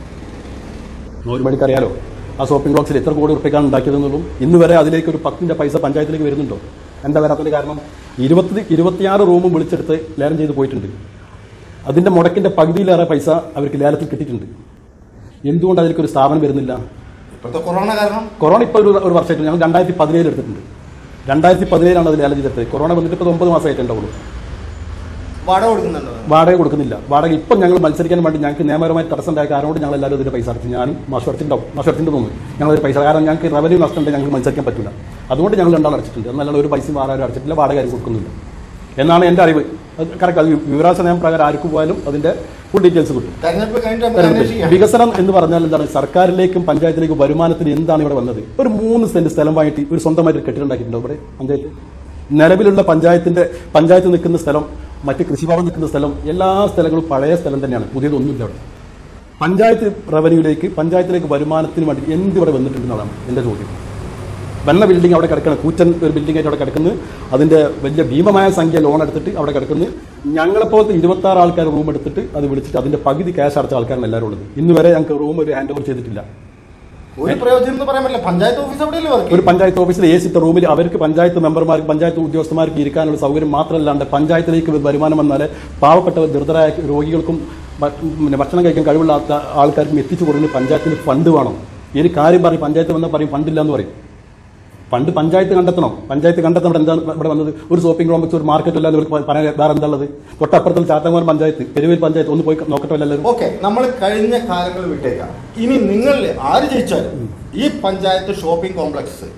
ഒരു മണിക്ക് അറിയാലോ ആ ഷോപ്പിംഗ് ബോക്സിൽ എത്ര കോടി ഉറുപ്പിക്കാണ് ഉണ്ടാക്കിയതെന്നുള്ളതും ഇന്ന് വരെ അതിലേക്ക് ഒരു പത്തിന്റെ പൈസ പഞ്ചായത്തിലേക്ക് വരുന്നുണ്ടോ എന്താ വരാത്തതിന്റെ കാരണം ഇരുപത്തി ഇരുപത്തിയാറ് റൂമും വിളിച്ചെടുത്ത് ലേലം ചെയ്ത് പോയിട്ടുണ്ട് അതിന്റെ മുടക്കിന്റെ പകുതിയിലേറെ പൈസ അവർക്ക് ലേലത്തിൽ കിട്ടിയിട്ടുണ്ട് എന്തുകൊണ്ട് അതിലേക്ക് ഒരു സ്ഥാപനം വരുന്നില്ല ഇപ്പോഴത്തെ കൊറോണ കാരണം കൊറോണ ഇപ്പോൾ ഒരു ഒരു വർഷമായിട്ട് ഞങ്ങൾ രണ്ടായിരത്തി പതിനേഴ് എടുത്തിട്ടുണ്ട് രണ്ടായിരത്തി പതിനേഴാണ് അത് ലേലം ചെയ്തെടുത്തത് കൊറോണ വന്നിട്ട് ഇപ്പോൾ ഒമ്പത് മാസമായിട്ടുണ്ടാവുള്ളൂ വാടക കൊടുക്കുന്നുണ്ടോ വാടക കൊടുക്കുന്നില്ല വാടക ഇപ്പം ഞങ്ങൾ മത്സരിക്കാൻ വേണ്ടി ഞങ്ങൾക്ക് നിയമപരമായി തടസ്സം ഉണ്ടായ കാരണം കൊണ്ട് ഞങ്ങൾ എല്ലാവരും ഇതിന്റെ പൈസ അടച്ചു ഞാനും മാഷവർത്തിൻ്റെ മാഷവർത്തിൻ്റെ തോന്നുന്നു ഞങ്ങൾ ഒരു പൈസ കാരണം ഞങ്ങൾക്ക് റവന്യൂ നഷ്ടമുണ്ട് ഞങ്ങൾക്ക് മത്സരിക്കാൻ പറ്റില്ല അതുകൊണ്ട് ഞങ്ങൾ രണ്ടാൾ അടച്ചിട്ടുണ്ട് എന്നല്ലാതെ ഒരു പൈസയും ആരും അടച്ചിട്ടില്ല വാടക ആരും കൊടുക്കുന്നില്ല എന്നാണ് എൻ്റെ അറിവ് അത് കറക്റ്റ് അത് വിവരാവകാശ നിയമം പ്രകാരം ആർക്ക് പോയാലും അതിന്റെ ഫുൾ ഡീറ്റെയിൽസ് കിട്ടും തെരഞ്ഞെടുപ്പ് കഴിഞ്ഞിട്ട് നമുക്ക് തെരഞ്ഞെടുപ്പ്. അന്വേഷിക്കാം. വികസനം എന്ന് പറഞ്ഞാൽ എന്താണ് സർക്കാരിലേക്കും പഞ്ചായത്തിലേക്കും വരുമാനത്തിന് എന്താണ് ഇവിടെ വന്നത് ഒരു മൂന്ന് സെന്റ് സ്ഥലം വാങ്ങിയിട്ട് ഒരു സ്വന്തമായിട്ട് ഒരു കെട്ടിടം ഉണ്ടാക്കിയിട്ടുണ്ടോ ഇവിടെ പഞ്ചായത്ത് നിലവിലുള്ള പഞ്ചായത്തിന്റെ പഞ്ചായത്ത് നിൽക്കുന്ന സ്ഥലം മറ്റ് കൃഷിഭവൻ നിൽക്കുന്ന സ്ഥലം എല്ലാ സ്ഥലങ്ങളും പഴയ സ്ഥലം തന്നെയാണ് പുതിയതൊന്നുമില്ല അവിടെ പഞ്ചായത്ത് റവന്യൂയിലേക്ക് പഞ്ചായത്തിലേക്ക് വരുമാനത്തിന് വേണ്ടി എന്ത് ഇവിടെ വന്നിട്ടുണ്ടെന്നാണ് എന്റെ ചോദ്യം വന്ന ബിൽഡിംഗ് അവിടെ കിടക്കണം കൂറ്റൻ ഒരു ബിൽഡിംഗ് ആയിട്ട് അവിടെ കിടക്കുന്നു അതിന്റെ വലിയ ഭീമമായ സംഖ്യ ലോൺ എടുത്തിട്ട് അവിടെ കിടക്കുന്നു ഞങ്ങളെപ്പോലത്തെ ഇരുപത്തി ആറ് ആൾക്കാർ റൂം എടുത്തിട്ട് അത് വിളിച്ചിട്ട് അതിന്റെ പകുതി ക്യാഷ് അടച്ച ആൾക്കാരാണ് എല്ലാവരും ഉള്ളത് ഇന്ന് വരെ ഞങ്ങൾക്ക് റൂം ഒരു ഹാൻഡ് ഓവർ ചെയ്തിട്ടില്ല ഒരു പ്രയോജനം എന്ന് പറയാൻ പറ്റില്ല പഞ്ചായത്ത് ഓഫീസ് അവിടെയല്ലേ വർക്ക് ഒരു പഞ്ചായത്ത് ഓഫീസിൽ എ സിത്തെ റൂമിൽ അവർക്ക് പഞ്ചായത്ത് മെമ്പർമാർക്ക് പഞ്ചായത്ത് ഉദ്യോഗസ്ഥന്മാർക്ക് ഇരിക്കാനുള്ള സൗകര്യം മാത്രമല്ലാണ്ട് പഞ്ചായത്തിലേക്ക് വരുമാനം വന്നാൽ പാവപ്പെട്ട ദുരിതരായ രോഗികൾക്കും ഭ- പിന്നെ ഭക്ഷണം കഴിക്കാൻ കഴിവില്ലാത്ത ആൾക്കാർക്കും എത്തിച്ചു കൊടുക്കുന്ന പഞ്ചായത്തിന് ഫണ്ട് വേണം ഒരു കാര്യം പറയും പഞ്ചായത്ത് വന്നാൽ പറയും ഫണ്ടില്ല എന്ന് പറയും പണ്ട് പഞ്ചായത്ത് കണ്ടെത്തണം പഞ്ചായത്ത് കണ്ടെത്തണം ഇവിടെ എന്താണ് ഇവിടെ വന്നത് ഒരു ഷോപ്പിംഗ് കോംപ്ലക്സ് ഒരു മാർക്കറ്റ് അല്ലാതെ ഇവർക്ക് പറയാൻ വേറെ എന്താ ഉള്ളത് തൊട്ടപ്പുറത്തുള്ള ചാത്തങ്ങോട് പഞ്ചായത്ത് പെരുവേൽ പഞ്ചായത്ത് ഒന്ന് പോയി നോക്കട്ടെ എല്ലാവരും ഓക്കെ നമ്മൾ കഴിഞ്ഞ കാലങ്ങൾ വിട്ടേക്കാം ഇനി നിങ്ങൾ ആര് ജയിച്ചാലും ഈ പഞ്ചായത്ത് ഷോപ്പിംഗ് കോംപ്ലക്സ്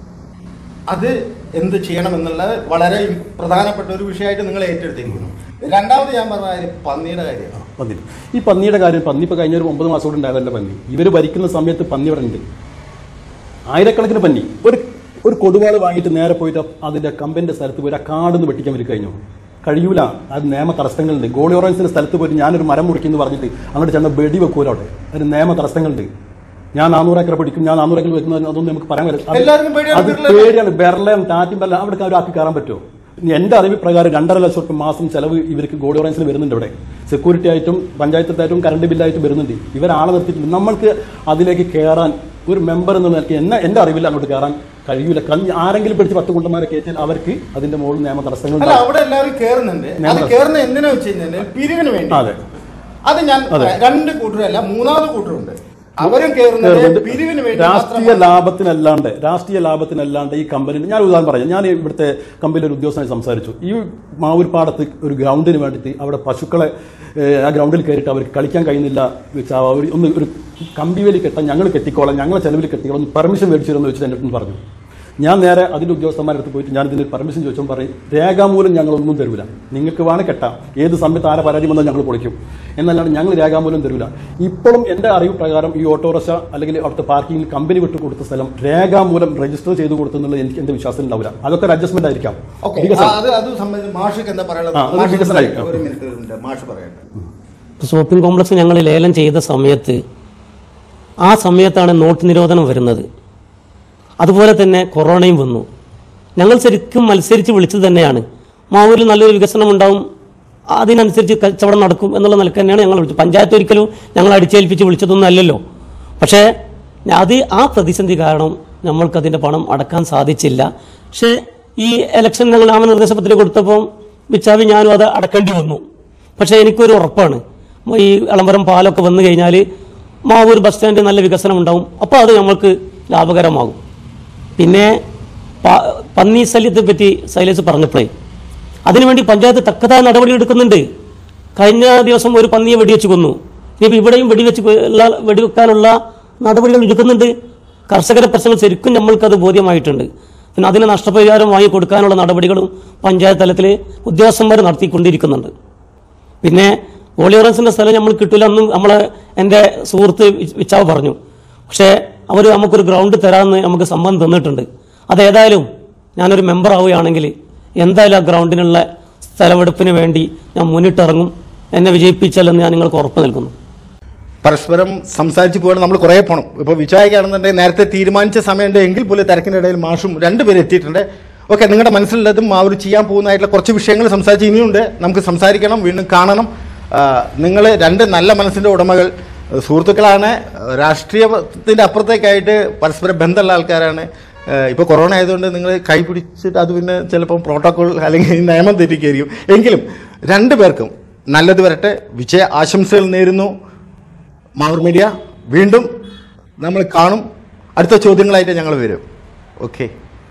അത് എന്ത് ചെയ്യണമെന്നുള്ളത് വളരെ പ്രധാനപ്പെട്ട ഒരു വിഷയമായിട്ട് നിങ്ങൾ ഏറ്റെടുത്തിരിക്കുന്നു രണ്ടാമത് ഞാൻ പറഞ്ഞ കാര്യം പന്നിയുടെ കാര്യമാണ് പന്നി ഈ പന്നിയുടെ കാര്യം പന്നി ഇപ്പോൾ കഴിഞ്ഞ ഒരു ഒമ്പത് മാസം കൂടെ ഉണ്ടായതല്ല പന്നി ഇവർ ഭരിക്കുന്ന സമയത്ത് പന്നി ഇവിടെ ഉണ്ട് ആയിരക്കണക്കിന് പന്നി ഒരു ഒരു കൊടുവാള് വാങ്ങിയിട്ട് നേരെ പോയിട്ട് അതിന്റെ കമ്പന്റെ സ്ഥലത്ത് പോയി ആ കാടുന്ന് വെട്ടിക്കാൻ വേണ്ടി കഴിഞ്ഞു കഴിയൂല അത് നിയമ തടസ്സങ്ങളുണ്ട് ഗോളി ഓറൻസിന്റെ സ്ഥലത്ത് പോയിട്ട് ഞാനൊരു മരം മുറിക്കുന്നു പറഞ്ഞിട്ട് അങ്ങോട്ട് ചെന്ന വെടി വെക്കൂല അവിടെ അതിന് നിയമ തടസ്സങ്ങളുണ്ട് ഞാൻ നാനൂറ് ഏക്കർ പിടിക്കും ഞാൻ നാനൂറ് ഏക്കർ വെക്കുന്ന അതൊന്നും നമുക്ക് പറയാൻ പറ്റില്ല അത് എല്ലാവർക്കും പേടിയാണ് അത് വീട്ടിലെ- പേടിയാണ് ബെർലം ടാറ്റും ബെല്ലാം അവിടെ ഒരു ആക്കി കയറാൻ പറ്റുമോ ഇനി എന്റെ അറിവ് പ്രകാരം രണ്ടര ലക്ഷം റുപ്യ മാസം ചെലവ് ഇവർക്ക് ഗോൾഡ് ഓറൻസിൽ വരുന്നുണ്ട് ഇവിടെ സെക്യൂരിറ്റി ആയിട്ടും പഞ്ചായത്തായിട്ടും കറണ്ട് ബില്ലായിട്ടും വരുന്നുണ്ട് ഇവരാളെ നിർത്തിയിട്ടുണ്ട് നമ്മൾക്ക് അതിലേക്ക് കയറാൻ ഒരു മെമ്പർ എന്ന നിലയ്ക്ക് എന്നെ എന്റെ അറിവിൽ അങ്ങോട്ട് കയറാൻ കഴിയൂല കാരണം ആരെങ്കിലും പിടിച്ച് പത്ത് കുണ്ടന്മാരെ കയറ്റിയാൽ അവർക്ക് അതിന്റെ മുകളിൽ നിയമ തടസ്സങ്ങൾ അല്ല ഉണ്ടാവും. അവിടെ എല്ലാവരും കേറുന്നുണ്ട് അത് ഞാൻ- കേറുന്ന എന്തിനാ വെച്ച് കഴിഞ്ഞാൽ പിരിവിന് വേണ്ടി അതെ. അത് ഞാൻ അതെ. രണ്ട് കൂട്ടരല്ല മൂന്നാമത് കൂട്ടരുണ്ട് അവരും കേറുന്നത് കേറുന്നത് പിരിവിന് വേണ്ടി രാഷ്ട്രീയ മാത്രമാണ്. ലാഭത്തിനല്ലാണ്ട് രാഷ്ട്രീയ ലാഭത്തിനല്ലാണ്ട് ഈ കമ്പനി ഞാൻ ഉദാഹരണം പറയാം ഞാൻ ഇവിടുത്തെ കമ്പനിയിൽ ഒരു ഉദ്യോഗസ്ഥനായി സംസാരിച്ചു ഈ മാവൂർപ്പാടത്ത് ഒരു ഗ്രൗണ്ടിന് വേണ്ടിയിട്ട് അവിടെ പശുക്കളെ ഏഹ്, ആ ഗ്രൗണ്ടിൽ കയറിയിട്ട് അവർക്ക് കളിക്കാൻ കഴിയുന്നില്ല വെച്ചാൽ അവർ ഒന്ന് ഒരു കമ്പി വേലി കെട്ടാൻ ഞങ്ങൾ കെട്ടിക്കോളാം ഞങ്ങളെ ചെലവിൽ കെട്ടിക്കോളാം ഒന്ന് പെർമിഷൻ മേടിച്ചു തരുമെന്ന് വെച്ചിട്ട് എൻ്റെ അടുത്ത് പറഞ്ഞു ഞാൻ നേരെ അതിന്റെ ഉദ്യോഗസ്ഥന്മാരുടെ അടുത്ത് പോയിട്ട് ഞാൻ ഇതിന് പെർമിഷൻ ചോദിച്ചപ്പോൾ പറയും രേഖാമൂലം ഞങ്ങളൊന്നും തരൂല നിങ്ങൾക്ക് വേണം കെട്ടാം ഏത് സമയത്ത് ആരെ പരാതി വന്നാൽ ഞങ്ങൾ പൊളിക്കും എന്നല്ലാണ്ട് ഞങ്ങൾ രേഖാമൂലം തരൂല ഇപ്പോഴും എന്റെ അറിവ് പ്രകാരം ഈ ഓട്ടോറിക്ഷ അല്ലെങ്കിൽ അവിടുത്തെ പാർക്കിംഗിൽ കമ്പനി വിട്ടു കൊടുത്ത സ്ഥലം രേഖാമൂലം രജിസ്റ്റർ ചെയ്ത് കൊടുത്തെന്നുള്ളത് എനിക്ക് എന്റെ വിശ്വാസം ഉണ്ടാവില്ല അതൊക്കെ ഒരു അഡ്ജസ്റ്റ്മെന്റ് ആയിരിക്കാം ഓക്കെ വികസനം. അത് അത് സംബന്ധിച്ച് മാഷക്ക് എന്താ ആ, അത് പറയാനുള്ളത് മാഷ് വികസനമായിരിക്കാം. ഒരു മിനിറ്റ് ഒരു മിനിറ്റ് മാഷ് പറയട്ടെ ഷോപ്പിംഗ് കോംപ്ലക്സ് ഞങ്ങൾ ലേലം ചെയ്ത സമയത്ത് ആ സമയത്താണ് നോട്ട് നിരോധനം വരുന്നത് അതുപോലെ തന്നെ കൊറോണയും വന്നു ഞങ്ങൾ ശരിക്കും മത്സരിച്ച് വിളിച്ചത് തന്നെയാണ് മാവൂരിൽ നല്ലൊരു വികസനം ഉണ്ടാവും അതിനനുസരിച്ച് കച്ചവടം നടക്കും എന്നുള്ള നിലക്ക് തന്നെയാണ് ഞങ്ങൾ വിളിച്ചത് പഞ്ചായത്ത് ഒരിക്കലും ഞങ്ങൾ അടിച്ചേൽപ്പിച്ച് വിളിച്ചതൊന്നും അല്ലല്ലോ പക്ഷേ അത് ആ പ്രതിസന്ധി കാരണം നമ്മൾക്കതിൻ്റെ പണം അടക്കാൻ സാധിച്ചില്ല പക്ഷേ ഈ ഇലക്ഷൻ ഞങ്ങൾ നാമനിർദ്ദേശ പത്രിക കൊടുത്തപ്പോൾ വിച്ചാവി ഞാനും അത് അടക്കേണ്ടി വന്നു പക്ഷേ എനിക്കൊരു ഉറപ്പാണ് ഈ എളമ്പരം പാലൊക്കെ വന്നു കഴിഞ്ഞാൽ മാവൂർ ബസ് സ്റ്റാൻഡ് നല്ല വികസനം ഉണ്ടാവും അപ്പോൾ അത് നമ്മൾക്ക് ലാഭകരമാകും പിന്നെ പ- പന്നി ശല്യത്തെ പറ്റി ശൈലേഷ് പറഞ്ഞപ്പോഴേ അതിനുവേണ്ടി പഞ്ചായത്ത് തക്കതായ നടപടി എടുക്കുന്നുണ്ട് കഴിഞ്ഞ ദിവസം ഒരു പന്നിയെ വെടിവെച്ച് കൊന്നു ഇനിയിപ്പോൾ ഇവിടെയും വെടിവെച്ച് കൊ- ഉള്ള വെടിവെക്കാനുള്ള നടപടികൾ എടുക്കുന്നുണ്ട് കർഷകരുടെ പ്രശ്നങ്ങൾ ശരിക്കും നമ്മൾക്കത് ബോധ്യമായിട്ടുണ്ട് പിന്നെ അതിന് നഷ്ടപരിഹാരം വാങ്ങിക്കൊടുക്കാനുള്ള നടപടികളും പഞ്ചായത്ത് തലത്തിൽ ഉദ്യോഗസ്ഥന്മാർ നടത്തിക്കൊണ്ടിരിക്കുന്നുണ്ട് പിന്നെ ഓളിയോറൻസിന്റെ സ്ഥലം നമ്മൾ കിട്ടില്ല എന്നും നമ്മളെ എൻ്റെ സുഹൃത്ത് വി- വിച്ചാവ് പറഞ്ഞു പക്ഷേ അവർ നമുക്കൊരു ഗ്രൗണ്ട് തരാമെന്ന് നമുക്ക് സമ്മതം തന്നിട്ടുണ്ട് അതേതായാലും ഞാനൊരു മെമ്പർ ആവുകയാണെങ്കിൽ എന്തായാലും ആ ഗ്രൗണ്ടിനുള്ള സ്ഥലമെടുപ്പിന് വേണ്ടി ഞാൻ മുന്നിട്ടിറങ്ങും എന്നെ വിജയിപ്പിച്ചാലെന്ന് ഞാൻ നിങ്ങൾക്ക് ഉറപ്പ് നൽകുന്നു പരസ്പരം സംസാരിച്ച് പോകണം നമ്മൾ കുറേ പോകണം ഇപ്പോൾ വിചാരിക്കുകയാണെന്നുണ്ടെങ്കിൽ നേരത്തെ തീരുമാനിച്ച സമയമുണ്ട് എങ്കിൽ പോലും തിരക്കിനിടയിൽ മാഷും രണ്ടുപേരും എത്തിയിട്ടുണ്ട് ഓക്കെ നിങ്ങളുടെ മനസ്സിലുള്ളതും ആ ഒരു ചെയ്യാൻ പോകുന്നതായിട്ടുള്ള കുറച്ച് വിഷയങ്ങൾ സംസാരിച്ച് ഇനിയുണ്ട് നമുക്ക് സംസാരിക്കണം വീണ്ടും കാണണം നിങ്ങൾ രണ്ട് നല്ല മനസ്സിൻ്റെ ഉടമകൾ സുഹൃത്തുക്കളാണ് രാഷ്ട്രീയത്തിൻ്റെ അപ്പുറത്തേക്കായിട്ട് പരസ്പര ബന്ധമുള്ള ആൾക്കാരാണ് ഇപ്പോൾ കൊറോണ ആയതുകൊണ്ട് നിങ്ങൾ കൈ പിടിച്ചിട്ട് അത് പിന്നെ ചിലപ്പം പ്രോട്ടോകോൾ അല്ലെങ്കിൽ നിയമം തെറ്റിക്കായിരിക്കും എങ്കിലും രണ്ടു പേർക്കും നല്ലത് വരട്ടെ വിജയ ആശംസകൾ നേരുന്നു മാവൂർ മീഡിയ വീണ്ടും നമ്മൾ കാണും അടുത്ത ചോദ്യങ്ങളായിട്ട് ഞങ്ങൾ വരും ഓക്കെ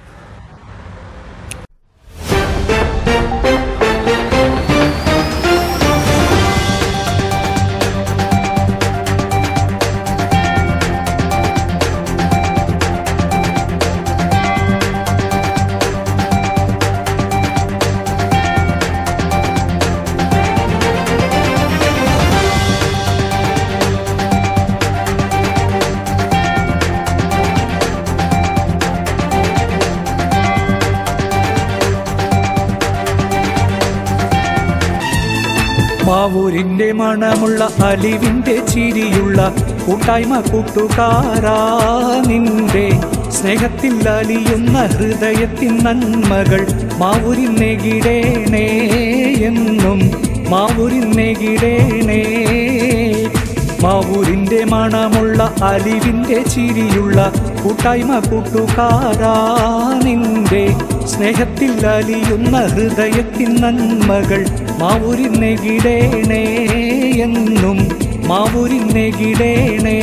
മാവൂരിന്റെ മണമുള്ള അലിവിന്റെ ചിരിയുള്ള കൂട്ടായ്മ കൂട്ടുകാരാ നിന്റെ സ്നേഹത്തിൽ അലിയുന്ന ഹൃദയത്തിൻ നന്മകൾ മാവൂരിൽ നെകിടേണേ എന്നും മാവൂരിൽ നെകിടേണേ മാവൂരിന്റെ മണമുള്ള അലിവിന്റെ ചിരിയുള്ള കൂട്ടായ്മ കൂട്ടുകാരാ നിന്റെ സ്നേഹത്തിൽ അലിയുന്ന ഹൃദയത്തിൻ നന്മകൾ മാവൂരിനെകിടേണേ എന്നും മാവൂരിനെകിടേണേ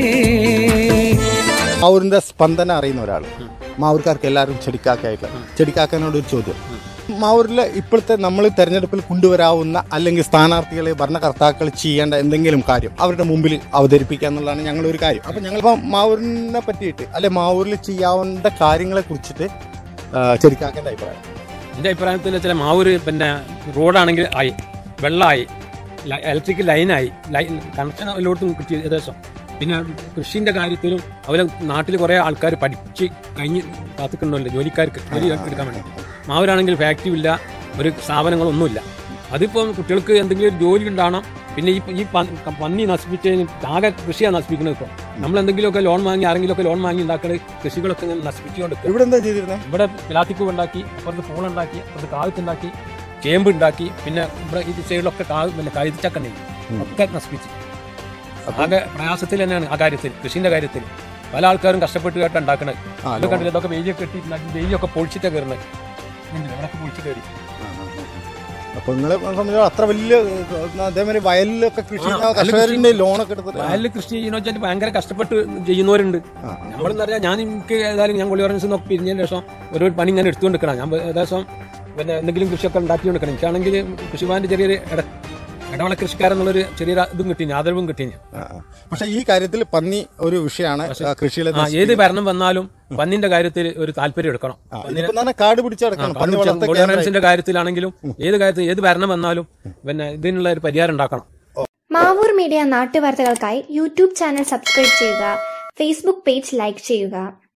മാവൂരിന്റെ സ്പന്ദന അറിയുന്ന ഒരാൾ മാവൂർക്കാർക്ക് എല്ലാവരും ചെടിക്കാക്കായിട്ടുള്ള ചെടിക്കാക്കനോട് ഒരു ചോദ്യം മാവൂരിലെ ഇപ്പോഴത്തെ നമ്മൾ തെരഞ്ഞെടുപ്പിൽ കൊണ്ടുവരാവുന്ന അല്ലെങ്കിൽ സ്ഥാനാർത്ഥികളെ ഭരണകർത്താക്കൾ ചെയ്യേണ്ട എന്തെങ്കിലും കാര്യം അവരുടെ മുമ്പിൽ അവതരിപ്പിക്കുക എന്നുള്ളതാണ് ഞങ്ങളുടെ ഒരു കാര്യം അപ്പം ഞങ്ങളിപ്പോൾ മാവൂരിനെ പറ്റിയിട്ട് അല്ലെ മാവൂരിൽ ചെയ്യാവേണ്ട കാര്യങ്ങളെ കുറിച്ചിട്ട് ചെടിക്കാക്കേണ്ട അഭിപ്രായം എൻ്റെ അഭിപ്രായത്തിൽ വെച്ചാൽ മാവൂര് പിന്നെ റോഡാണെങ്കിൽ ആയി വെള്ളമായി ഇലക്ട്രിക് ലൈനായി ലൈൻ കണക്ഷൻ എല്ലായിടത്തും കിട്ടി ഏകദേശം പിന്നെ കൃഷിൻ്റെ കാര്യത്തിലും അതുപോലെ നാട്ടിൽ കുറേ ആൾക്കാർ പഠിച്ച് കഴിഞ്ഞ് കാത്തുക്കണമല്ലോ ജോലിക്കാർക്ക് ജോലി എടുക്കാൻ വേണ്ടി മാവൂരാണെങ്കിൽ ഫാക്ടറി ഇല്ല ഒരു സ്ഥാപനങ്ങളൊന്നുമില്ല അതിപ്പം കുട്ടികൾക്ക് എന്തെങ്കിലും ഒരു ജോലി ഉണ്ടാവണം പിന്നെ ഈ ഈ പ- പന്നി നശിപ്പിച്ച് ആകെ കൃഷിയാണ് നശിപ്പിക്കുന്നത് ഇപ്പോൾ നമ്മൾ എന്തെങ്കിലുമൊക്കെ ലോൺ വാങ്ങി ആരെങ്കിലുമൊക്കെ ലോൺ വാങ്ങി ഉണ്ടാക്കുന്നത് കൃഷികളൊക്കെ ഇങ്ങനെ നശിപ്പിച്ചുകൊണ്ട് ഇവിടെ എന്താ ചെയ്തിരുന്നത് ഇവിടെ പ്ലാസ്റ്റിക് ഉണ്ടാക്കി അപ്പുറത്ത് പൂളുണ്ടാക്കി അപ്പുറത്ത് കാവത്തുണ്ടാക്കി ചേമ്പ് ഉണ്ടാക്കി പിന്നെ ഇവിടെ ഈ സൈഡിലൊക്കെ കാവ് പിന്നെ കഴുതിച്ചക്കണ്ണി ഒക്കെ നശിപ്പിച്ചു ആകെ പ്രയാസത്തിൽ തന്നെയാണ് ആ കാര്യത്തിൽ കൃഷിന്റെ കാര്യത്തിൽ പല ആൾക്കാരും കഷ്ടപ്പെട്ട് കേട്ട് ഉണ്ടാക്കണത് ആ, ഇതൊക്കെ കണ്ടില്ലേ ഇതൊക്കെ വെയിലൊക്കെ കെട്ടി വെയിലൊക്കെ പൊളിച്ചിട്ടാ കയറുന്നത് ഇവിടെയൊക്കെ പൊളിച്ച് കയറി അപ്പൊ നിങ്ങളെ സംബന്ധിച്ച് അത്ര വലിയ അതേമാതിരി വയലിലൊക്കെ കൃഷി ചെയ്യുന്ന കർഷകരുടെ ലോണൊക്കെ എടുത്തിട്ട് വയലിൽ കൃഷി ചെയ്യുന്ന വെച്ചാൽ ഭയങ്കര കഷ്ടപ്പെട്ട് ചെയ്യുന്നവരുണ്ട് നമ്മളെന്ന് പറഞ്ഞാൽ ഞാൻ എനിക്ക് ഏതായാലും ഞാൻ കൊള്ളിയോറൻസ് നോക്കി പിരിഞ്ഞതിന് ശേഷം ഒരു പണി ഞാൻ എടുത്തുകൊണ്ട് നിൽക്കണം ഞാൻ ഏകദേശം പിന്നെ എന്തെങ്കിലും കൃഷിയൊക്കെ ഉണ്ടാക്കിക്കൊണ്ട് നിൽക്കണം എനിക്കാണെങ്കിൽ കൃഷിഭവന്റെ ചെറിയൊരു ഇട ഇടവള കൃഷിക്കാരെന്നുള്ളൊരു ചെറിയൊരു ഇതും കിട്ടി ആദരവും കിട്ടി ആ, ആ. പക്ഷെ ഈ കാര്യത്തിൽ പന്നി ഒരു വിഷയമാണ് ആ, കൃഷിയിലെ ആ ഏത് ഭരണം വന്നാലും പന്നിന്റെ കാര്യത്തിൽ ഒരു താല്പര്യം എടുക്കണം ആ, ഇതിപ്പോ തന്നെ കാട് പിടിച്ചടക്കണം പന്നി വളർത്ത കൊള്ളിയോറൻസിന്റെ കാര്യത്തിലാണെങ്കിലും ഏത് കാര്യത്തിൽ ഏത് ഭരണം വന്നാലും പിന്നെ ഇതിനുള്ള ഒരു പരിഹാരം ഉണ്ടാക്കണം മാവൂർ മീഡിയ നാട്ടുവാർത്തകൾക്കായി യൂട്യൂബ് ചാനൽ സബ്സ്ക്രൈബ് ചെയ്യുക ഫേസ്ബുക്ക് പേജ് ലൈക്ക് ചെയ്യുക